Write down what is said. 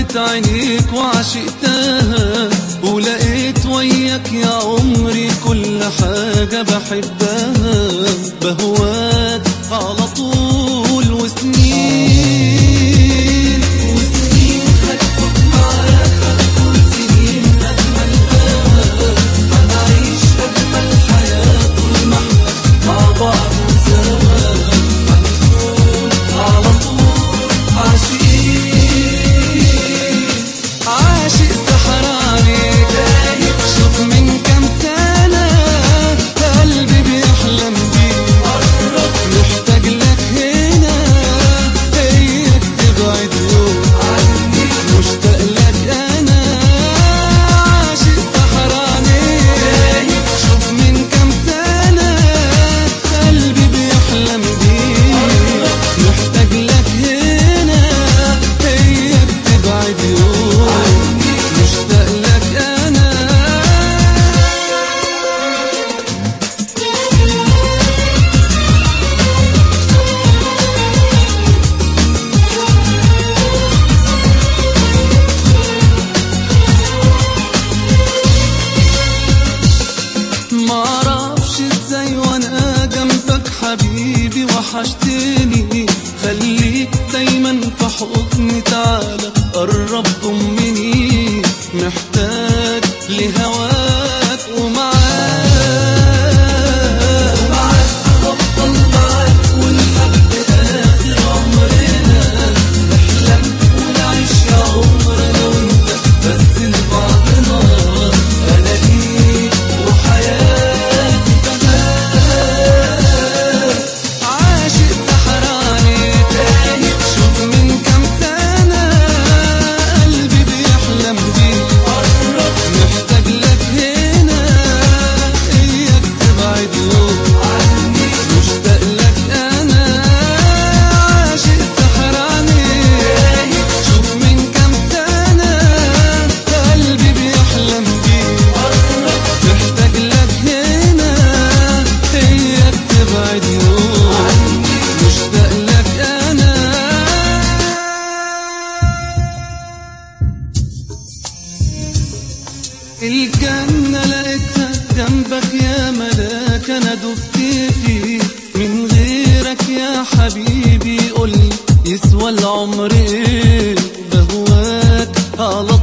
شفت عينيك وعشقتها ولقيت وياك يا عمري كل حاجة بحبها بهواك على طول وسنين وسنين هتفوت معاك هتكون سنين أجمل هوا هنعيش أجمل حياة طول ما احنا مع بعض سوا هنكون على طول عاشقين عاشق سحراني دايب شوف من كام سنة قلبي بيحلم بيك محتاج لك هنا هيك تبعد يوم عني مشتاق لك انا عاشق سحراني دايب شوف من كام سنة قلبي بيحلم بيك محتاج لك هنا هيك تبعد يوم عني مشتاق لك انا معرفش ازاي وانا جنبك حبيبي وحشتني خليك دايما في حضني تعالى قرب ضمني محتاج لهواك ومعاك ومعاك هفضل معاك ولحد اخر عمرنا نحلم ونعيش يا عمرنا وانت بس لبعضنا انا ليك وحياتي كمان عاشق سحراني تايه شوف من كام سنة قلبي بيحلم بيك محتاج لك هنا اياك تبعد يوم عني مشتاق لك انا عاشق سحراني تايه شوف من كام سنة قلبي بيحلم بيك محتاج لك هنا هيك تبعد يوم عني مشتاق لك انا الجنة لقيتها جنبك يا ملاك انا دبت فيه من غيرك يا حبيبي قولي يسوى العمر ايه بهواك على